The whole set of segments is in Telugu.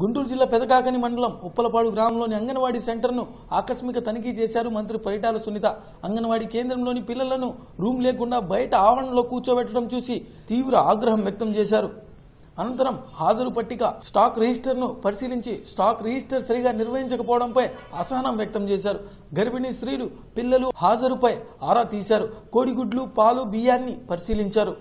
గుంటూరు జిల్లా పెదకాకని మండలం ఉప్పలపాడు గ్రామంలోని అంగన్వాడీ సెంటర్ను ఆకస్మిక తనిఖీ చేశారు మంత్రి పరిటాల సునీత అంగన్వాడీ కేంద్రంలోని పిల్లలను రూమ్ లేకుండా బయట ఆవరణలో కూర్చోబెట్టడం చూసి తీవ్ర ఆగ్రహం వ్యక్తం చేశారు అనంతరం హాజరు పట్టిక స్టాక్ రిజిస్టర్ను పరిశీలించి స్టాక్ రిజిస్టర్ సరిగా నిర్వహించకపోవడంపై అసహనం వ్యక్తం చేశారు గర్భిణీ స్త్రీలు పిల్లలు హాజరుపై ఆరా తీశారు కోడిగుడ్లు పాలు బియ్యాన్ని పరిశీలించారు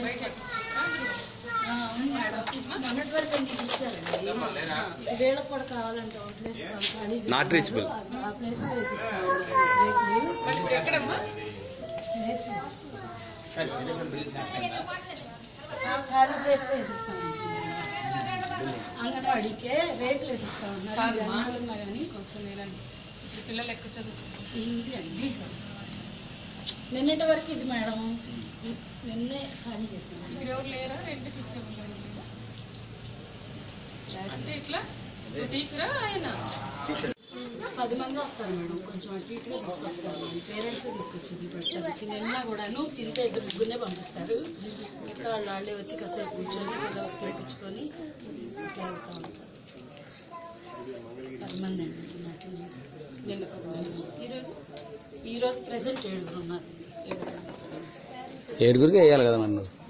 ఆ, అవును మేడం మొన్నటి వరకు మీకు ఇచ్చారండి వీళ్ళకి కూడా కావాలంటే ఒక ప్లేస్ ఖాళీ చేసి Not reachable. ఆ ప్లేస్ వేసిస్తామండి రేట్లు ఎక్కడమ్మా ప్లేస్ ఆ, ఖాళీ ప్లేస్ వేసిస్తామండి అంగన్వాడీకే రేకులు వేసిస్తామన్నారు కాదమ్మా. ఉన్నా కానీ కొంచెం నేనండి ఇప్పుడు పిల్లలు ఎక్కడ చదువుతున్నారు ఇది అండి నిన్నటి వరకు ఇది మేడం నిన్నే ఖాళీ చేస్తాం ఇక్కడ ఎవరు లేరా రెంట్కి ఇచ్చేవాళ్ళు ఎవరు లేరా? అంటే ఇట్లా నువ్వు టీచరా ఆయన పది మంది వస్తారు మేడం కొంచెం అటు ఇటుగా తీసుకొస్తారు మేడం పేరెంట్స్ తీసుకొచ్చింది ఇప్పుడు చదివికి నిన్న కూడాను తింటే ఇద్దరు ముగ్గురునే పంపిస్తారు మిగతా వాళ్ళు వాళ్ళే వచ్చి కాసేపు కూర్చొని ఏదో పిలిపించుకొని ఇట్లా వెళ్తా ఉంటారు పది మంది అండి ఉన్నట్టు నిన్న పది మంది ఈరోజు ఈరోజు ప్రజెంట్ ఏడుగురు ఉన్నారు ఏడుగురు ఏడుగురికి వేయాలి కదా నన్ను